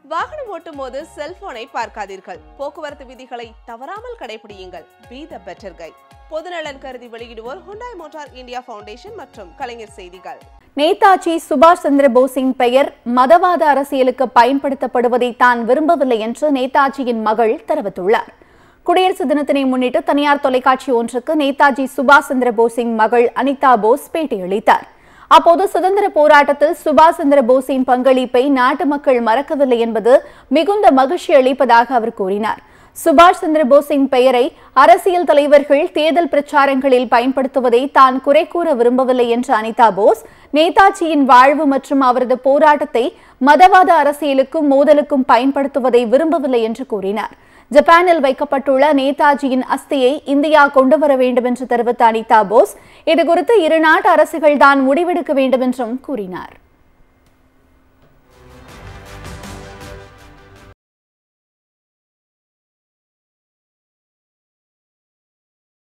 வாகனம் ஓட்டும் போது செல்போனை பார்க்காதீர்கள் போக்குவரத்து விதிகளை தவறாமல் கடைபிடியுங்கள் பி த பெட்டர் கை பொதுநலன் கருதி வெளியிடுவோர் ஹுண்டாய் மோட்டார் இந்தியா ஃபவுண்டேஷன் மற்றும் கலைஞர் செய்திகள் நேதாஜி சுபாஷ் சந்திர போஸின் பெயர் மதவாத அரசியலுக்கு பயன்படுத்தப்படுவதை தான் விரும்பவில்லை என்று நேதாஜியின் மகள் தெரிவித்துள்ளார் குடியரசு தினத்தினை முன்னிட்டு தனியார் தொலைக்காட்சி ஒன்றுக்கு நேதாஜி சுபாஷ் சந்திர போஸின் மகள் அனிதா போஸ் பேட்டியளித்தார் அப்போது சுதந்திர போராட்டத்தில் சுபாஷ் சந்திர போஸின் பங்களிப்பை நாட்டு மக்கள் மறக்கவில்லை என்பது மிகுந்த மகிழ்ச்சி அளிப்பதாக அவர் கூறினார் சுபாஷ் சந்திர போஸின் பெயரை அரசியல் தலைவர்கள் தேர்தல் பிரச்சாரங்களில் பயன்படுத்துவதை தான் குறை கூற விரும்பவில்லை என்ற அனிதா போஸ் நேதாஜியின் வாழ்வு மற்றும் அவரது போராட்டத்தை மதவாத அரசியலுக்கும் மோதலுக்கும் பயன்படுத்துவதை விரும்பவில்லை என்று கூறினார் ஜப்பானில் வைக்கப்பட்டுள்ள நேதாஜியின் அஸ்தியை இந்தியா கொண்டு வர வேண்டும் என்று தெரிவித்த அனிதா போஸ் இதுகுறித்து இரு நாட்டு அரசுகள் தான் முடிவெடுக்க வேண்டும் என்றும் கூறினார்